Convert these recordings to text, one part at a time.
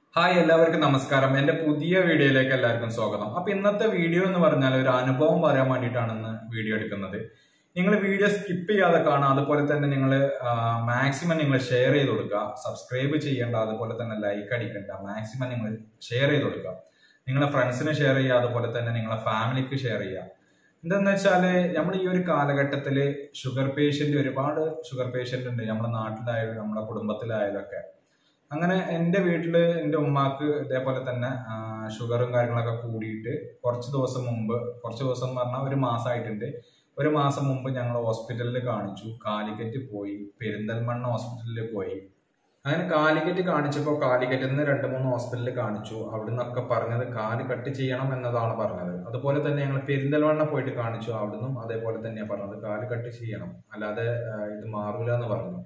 hi എല്ലാവർക്കും നമസ്കാരം എന്റെ പുതിയ വീഡിയോയിലേക്ക് എല്ലാവർക്കും സ്വാഗതം അപ്പൊ ഇന്നത്തെ വീഡിയോ എന്ന് പറഞ്ഞാൽ ഒരു അനുഭവം പറയാൻ വേണ്ടിയിട്ടാണ് ഇന്ന് വീഡിയോ എടുക്കുന്നത് നിങ്ങൾ വീഡിയോ സ്കിപ്പ് ചെയ്യാതെ കാണുക അതുപോലെ തന്നെ നിങ്ങൾ മാക്സിമം നിങ്ങൾ ഷെയർ ചെയ്ത് കൊടുക്കുക സബ്സ്ക്രൈബ് ചെയ്യേണ്ട അതുപോലെ തന്നെ ലൈക്ക് അടിക്കണ്ട മാക്സിമം നിങ്ങൾ ഷെയർ ചെയ്ത് കൊടുക്കുക നിങ്ങളെ ഫ്രണ്ട്സിന് ഷെയർ ചെയ്യുക അതുപോലെ തന്നെ നിങ്ങളെ ഫാമിലിക്ക് ഷെയർ ചെയ്യുക എന്താന്ന് വെച്ചാല് നമ്മൾ ഈ ഒരു കാലഘട്ടത്തില് ഷുഗർ പേഷ്യന്റ് ഒരുപാട് ഷുഗർ പേഷ്യന്റ് ഉണ്ട് നമ്മുടെ നാട്ടിലായാലും നമ്മുടെ കുടുംബത്തിലായാലും ഒക്കെ അങ്ങനെ എൻ്റെ വീട്ടില് എൻ്റെ ഉമ്മാക്ക് ഇതേപോലെ തന്നെ ആ, ഷുഗറും കാര്യങ്ങളൊക്കെ കൂടിയിട്ട് കുറച്ച് ദിവസം മുമ്പ് കുറച്ച് ദിവസം എന്ന് പറഞ്ഞാൽ ഒരു മാസമായിട്ടുണ്ട് ഒരു മാസം മുമ്പ് ഞങ്ങൾ ഹോസ്പിറ്റലിൽ കാണിച്ചു കാലിക്കറ്റ് പോയി പെരിന്തൽമണ്ണ ഹോസ്പിറ്റലിൽ പോയി അങ്ങനെ കാലിക്കറ്റ് കാണിച്ചപ്പോൾ കാലിക്കറ്റിൽ നിന്ന് രണ്ട് മൂന്ന് ഹോസ്പിറ്റലിൽ കാണിച്ചു അവിടെ നിന്നൊക്കെ പറഞ്ഞത് കാല് കട്ട് ചെയ്യണം എന്നതാണ് പറഞ്ഞത് അതുപോലെ തന്നെ ഞങ്ങൾ പെരിന്തൽമണ്ണ പോയിട്ട് കാണിച്ചു അവിടുന്നും അതേപോലെ തന്നെയാണ് പറഞ്ഞത് കാല് കട്ട് ചെയ്യണം അല്ലാതെ ആ, ഇത് മാറൂല എന്ന് പറഞ്ഞു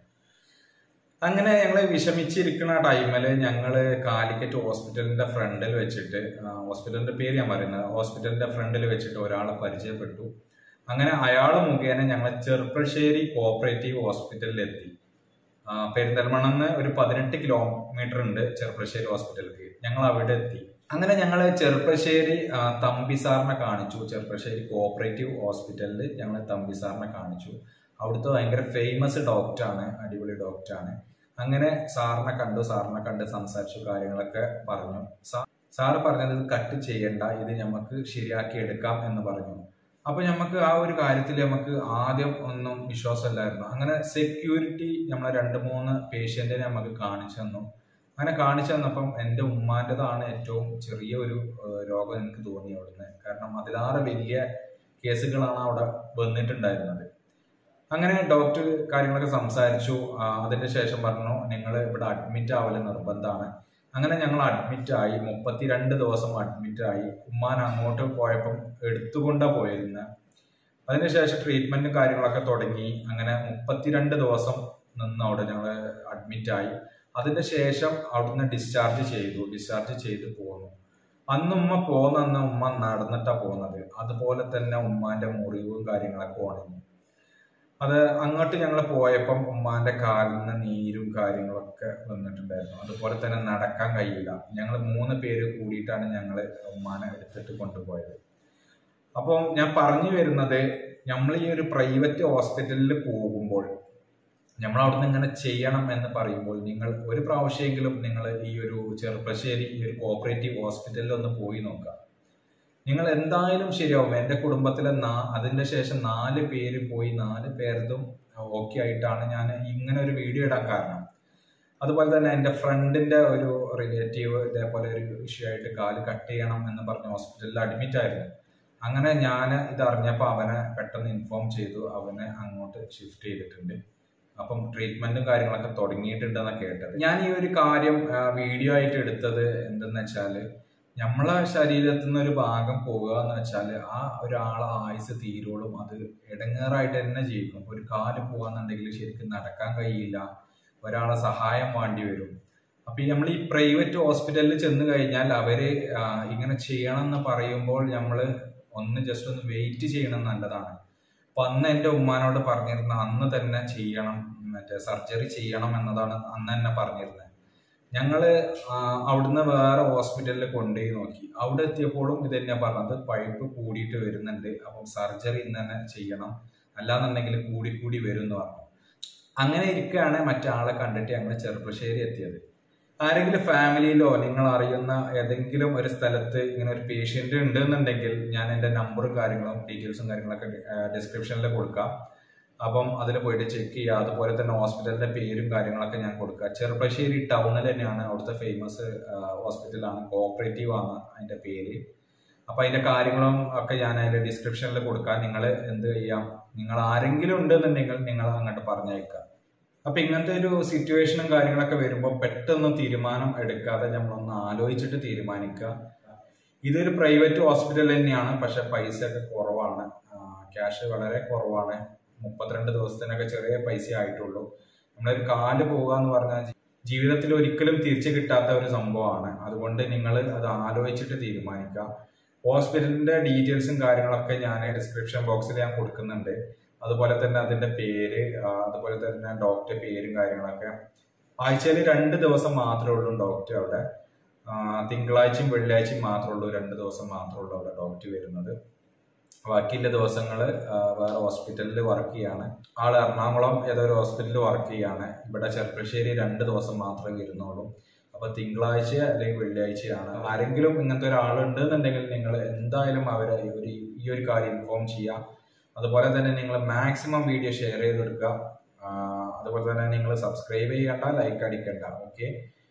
അങ്ങനെ ഞങ്ങൾ വിഷമിച്ചിരിക്കുന്ന ടൈമിൽ ഞങ്ങൾ കാലിക്കറ്റ് ഹോസ്പിറ്റലിന്റെ ഫ്രണ്ടിൽ വെച്ചിട്ട് ആ, ഹോസ്പിറ്റലിന്റെ പേര് ഞാൻ പറയുന്നത് ഹോസ്പിറ്റലിന്റെ ഫ്രണ്ടിൽ വെച്ചിട്ട് ഒരാളെ പരിചയപ്പെട്ടു അങ്ങനെ അയാൾ മുഖേന ഞങ്ങൾ ചെറുപ്പശ്ശേരി കോപ്പറേറ്റീവ് ഹോസ്പിറ്റലിൽ എത്തി ആ, പെരിന്തൽമണ്ണന്ന് ഒരു പതിനെട്ട് കിലോമീറ്റർ ഉണ്ട് ചെറുപ്പശ്ശേരി ഹോസ്പിറ്റലിലേക്ക് ഞങ്ങൾ അവിടെ എത്തി അങ്ങനെ ഞങ്ങൾ ചെറുപ്പശ്ശേരി ആ, തമ്പി സാറിനെ കാണിച്ചു ചെറുപ്പശ്ശേരി കോപ്പറേറ്റീവ് ഹോസ്പിറ്റലിൽ ഞങ്ങൾ തമ്പി സാറിനെ കാണിച്ചു അവിടുത്തെ ഭയങ്കര ഫേമസ് ഡോക്ടറാണ് അടിപൊളി ഡോക്ടറാണ് അങ്ങനെ സാറിനെ കണ്ടു സാറിനെ കണ്ട് സംസാരിച്ചു കാര്യങ്ങളൊക്കെ പറഞ്ഞു സാ- സാറ് പറഞ്ഞത് ഇത് കട്ട് ചെയ്യണ്ട ഇത് നമുക്ക് ശരിയാക്കി എടുക്കാം എന്ന് പറഞ്ഞു അപ്പൊ നമുക്ക് ആ ഒരു കാര്യത്തിൽ നമുക്ക് ആദ്യം ഒന്നും വിശ്വാസമില്ലായിരുന്നു അങ്ങനെ സെക്യൂരിറ്റി നമ്മളെ രണ്ട് മൂന്ന് പേഷ്യന്റിനെ നമുക്ക് കാണിച്ചു തന്നു അങ്ങനെ കാണിച്ചു തന്നപ്പം എൻ്റെ ഉമ്മാൻ്റെതാണ് ഏറ്റവും ചെറിയ ഒരു ഏഹ്, രോഗം എനിക്ക് തോന്നി അവിടുന്ന് കാരണം അതിലാറെ വലിയ കേസുകളാണ് അവിടെ വന്നിട്ടുണ്ടായിരുന്നത് അങ്ങനെ ഡോക്ടർ കാര്യങ്ങളൊക്കെ സംസാരിച്ചു ആ, അതിന്റെ ശേഷം പറഞ്ഞു നിങ്ങൾ ഇവിടെ അഡ്മിറ്റ് ആവല് നിർബന്ധമാണ് അങ്ങനെ ഞങ്ങൾ അഡ്മിറ്റ് ആയി മുപ്പത്തിരണ്ട് ദിവസം അഡ്മിറ്റ് ആയി ഉമ്മാൻ അങ്ങോട്ട് പോയപ്പം എടുത്തുകൊണ്ടാ പോയിരുന്നത് അതിനുശേഷം ട്രീറ്റ്മെന്റും കാര്യങ്ങളൊക്കെ തുടങ്ങി അങ്ങനെ മുപ്പത്തിരണ്ട് ദിവസം നിന്ന് അവിടെ ഞങ്ങൾ അഡ്മിറ്റ് ആയി അതിന്റെ ശേഷം അവിടുന്ന് ഡിസ്ചാർജ് ചെയ്തു ഡിസ്ചാർജ് ചെയ്ത് പോന്നു അന്ന് ഉമ്മ പോന്നന്ന് ഉമ്മ നടന്നിട്ടാ പോകുന്നത് അതുപോലെ തന്നെ ഉമ്മാന്റെ മുറിവും കാര്യങ്ങളൊക്കെ ഉണങ്ങി അത് അങ്ങോട്ട് ഞങ്ങൾ പോയപ്പം ഉമ്മാന്റെ കാലിൽ നിന്ന് നീരും കാര്യങ്ങളൊക്കെ വന്നിട്ടുണ്ടായിരുന്നു അതുപോലെ തന്നെ നടക്കാൻ കഴിയില്ല ഞങ്ങൾ മൂന്ന് പേര് കൂടിയിട്ടാണ് ഞങ്ങൾ ഉമ്മാനെ എടുത്തിട്ട് കൊണ്ടുപോയത് അപ്പോൾ ഞാൻ പറഞ്ഞു വരുന്നത് നമ്മൾ ഈ ഒരു പ്രൈവറ്റ് ഹോസ്പിറ്റലിൽ പോകുമ്പോൾ നമ്മൾ അവിടുന്ന് ഇങ്ങനെ ചെയ്യണം എന്ന് പറയുമ്പോൾ നിങ്ങൾ ഒരു പ്രാവശ്യമെങ്കിലും നിങ്ങൾ ഈ ഒരു ചെറുപ്പശ്ശേരി ഈ ഒരു കോപ്പറേറ്റീവ് ഹോസ്പിറ്റലിൽ ഒന്ന് പോയി നോക്കുക നിങ്ങൾ എന്തായാലും ശരിയാവും എൻ്റെ കുടുംബത്തിലെ നാ അതിന്റെ ശേഷം നാല് പേര് പോയി നാല് പേരതും ഓക്കെ ആയിട്ടാണ് ഞാൻ ഇങ്ങനെ ഒരു വീഡിയോ ഇടാൻ കാരണം അതുപോലെ തന്നെ എൻ്റെ ഫ്രണ്ടിന്റെ ഒരു റിലേറ്റീവ് ഇതേപോലെ ഒരു ഇഷ്യൂ ആയിട്ട് കാല് കട്ട് ചെയ്യണം എന്ന് പറഞ്ഞ് ഹോസ്പിറ്റലിൽ അഡ്മിറ്റ് ആയിരുന്നു അങ്ങനെ ഞാൻ ഇത് അറിഞ്ഞപ്പോൾ അവനെ പെട്ടെന്ന് ഇൻഫോം ചെയ്തു അവനെ അങ്ങോട്ട് ഷിഫ്റ്റ് ചെയ്തിട്ടുണ്ട് അപ്പം ട്രീറ്റ്മെന്റും കാര്യങ്ങളൊക്കെ തുടങ്ങിയിട്ടുണ്ടെന്നാണ് കേട്ടത് ഞാൻ ഈ ഒരു കാര്യം വീഡിയോ ആയിട്ട് എടുത്തത് എന്തെന്ന് വെച്ചാല് നമ്മളെ ശരീരത്തിൽ നിന്ന് ഒരു ഭാഗം പോകുക എന്ന് വെച്ചാൽ ആ ഒരാളെ ആയുസ് തീരോളും അത് ഇടങ്ങേറായിട്ട് തന്നെ ജീവിക്കും ഒരു കാല് പോകാന്നുണ്ടെങ്കിൽ ശരിക്കും നടക്കാൻ കഴിയില്ല ഒരാളെ സഹായം വേണ്ടി വരും അപ്പൊ നമ്മൾ ഈ പ്രൈവറ്റ് ഹോസ്പിറ്റലിൽ ചെന്ന് കഴിഞ്ഞാൽ അവര് ആ, ഇങ്ങനെ ചെയ്യണം എന്ന് പറയുമ്പോൾ നമ്മൾ ഒന്ന് ജസ്റ്റ് ഒന്ന് വെയിറ്റ് ചെയ്യണം നല്ലതാണ് അപ്പൊ അന്ന് എന്റെ ഉമ്മാനോട് പറഞ്ഞിരുന്ന അന്ന് തന്നെ ചെയ്യണം മറ്റേ സർജറി ചെയ്യണം എന്നതാണ് അന്ന് തന്നെ പറഞ്ഞിരുന്നത് ഞങ്ങള് ആ, അവിടുന്ന് വേറെ ഹോസ്പിറ്റലിൽ കൊണ്ടുപോയി നോക്കി അവിടെ എത്തിയപ്പോഴും ഇത് തന്നെ പറഞ്ഞത് പഴുപ്പ് കൂടിയിട്ട് വരുന്നുണ്ട് അപ്പം സർജറി ഇന്ന് തന്നെ ചെയ്യണം അല്ലാന്നുണ്ടെങ്കിൽ കൂടി കൂടി വരും എന്ന് പറഞ്ഞു അങ്ങനെ ഇരിക്കുകയാണ് മറ്റാളെ കണ്ടിട്ട് ഞങ്ങൾ ചെറുപ്പശ്ശേരി എത്തിയത് ആരെങ്കിലും ഫാമിലിയിലോ നിങ്ങൾ അറിയുന്ന ഏതെങ്കിലും ഒരു സ്ഥലത്ത് ഇങ്ങനെ ഒരു പേഷ്യന്റ് ഉണ്ടെന്നുണ്ടെങ്കിൽ ഞാൻ എൻ്റെ നമ്പറും കാര്യങ്ങളും ഡീറ്റെയിൽസും കാര്യങ്ങളൊക്കെ ഡിസ്ക്രിപ്ഷനിൽ കൊടുക്കാം അപ്പം അതിൽ പോയിട്ട് ചെക്ക് ചെയ്യുക അതുപോലെ തന്നെ ഹോസ്പിറ്റലിന്റെ പേരും കാര്യങ്ങളൊക്കെ ഞാൻ കൊടുക്കുക ചെറുപ്പശ്ശേരി ടൗണിൽ തന്നെയാണ് അവിടുത്തെ ഫേമസ് ഹോസ്പിറ്റലാണ് കോപ്പറേറ്റീവ് ആണ് അതിന്റെ പേര് അപ്പൊ അതിന്റെ കാര്യങ്ങളും ഒക്കെ ഞാൻ അതിന്റെ ഡിസ്ക്രിപ്ഷനിൽ കൊടുക്കാം നിങ്ങൾ എന്ത് ചെയ്യാം നിങ്ങൾ ആരെങ്കിലും ഉണ്ടെന്നുണ്ടെങ്കിൽ നിങ്ങൾ അങ്ങോട്ട് പറഞ്ഞയക്കുക അപ്പൊ ഇങ്ങനത്തെ ഒരു സിറ്റുവേഷനും കാര്യങ്ങളൊക്കെ വരുമ്പോൾ പെട്ടെന്ന് തീരുമാനം എടുക്കാതെ നമ്മളൊന്ന് ആലോചിച്ചിട്ട് തീരുമാനിക്കുക ഇതൊരു പ്രൈവറ്റ് ഹോസ്പിറ്റൽ തന്നെയാണ് പക്ഷെ പൈസ ഒക്കെ കുറവാണ് ക്യാഷ് വളരെ കുറവാണ് മുപ്പത്തിരണ്ട് ദിവസത്തിനൊക്കെ ചെറിയ പൈസ ആയിട്ടുള്ളൂ നമ്മളൊരു കാല് പോകുക എന്ന് പറഞ്ഞാൽ ജീവിതത്തിൽ ഒരിക്കലും തിരിച്ചു കിട്ടാത്ത ഒരു സംഭവമാണ് അതുകൊണ്ട് നിങ്ങൾ അത് ആലോചിച്ചിട്ട് തീരുമാനിക്കുക ഹോസ്പിറ്റലിന്റെ ഡീറ്റെയിൽസും കാര്യങ്ങളൊക്കെ ഞാൻ ഡിസ്ക്രിപ്ഷൻ ബോക്സിൽ ഞാൻ കൊടുക്കുന്നുണ്ട് അതുപോലെ തന്നെ അതിന്റെ പേര് ആ, അതുപോലെ തന്നെ ഡോക്ടർ പേരും കാര്യങ്ങളൊക്കെ ആഴ്ചയിൽ രണ്ട് ദിവസം മാത്രമേ ഉള്ളൂ ഡോക്ടർ അവിടെ ആ, തിങ്കളാഴ്ചയും വെള്ളിയാഴ്ചയും മാത്രമേ ഉള്ളൂ രണ്ട് ദിവസം മാത്രമേ ഉള്ളൂ അവിടെ ഡോക്ടർ വരുന്നത് ബാക്കിയുള്ള ദിവസങ്ങൾ വേറെ ഹോസ്പിറ്റലിൽ വർക്ക് ചെയ്യാണ് ആൾ എറണാകുളം ഏതൊരു ഹോസ്പിറ്റലിൽ വർക്ക് ചെയ്യാണ് ഇവിടെ ചെർപ്പശ്ശേരി രണ്ട് ദിവസം മാത്രമേ വരുന്നുള്ളൂ അപ്പൊ തിങ്കളാഴ്ച അല്ലെങ്കിൽ വെള്ളിയാഴ്ചയാണ് ആരെങ്കിലും ഇങ്ങനത്തെ ഒരാളുണ്ട് എന്നുണ്ടെങ്കിൽ നിങ്ങൾ എന്തായാലും അവരെ ഈ ഒരു ഈ ഒരു കാര്യം ഇൻഫോം ചെയ്യുക അതുപോലെ തന്നെ നിങ്ങൾ മാക്സിമം വീഡിയോ ഷെയർ ചെയ്ത് കൊടുക്കുക ആ, അതുപോലെ തന്നെ നിങ്ങൾ സബ്സ്ക്രൈബ് ചെയ്യണ്ട ലൈക്ക് അടിക്കണ്ട ഓക്കെ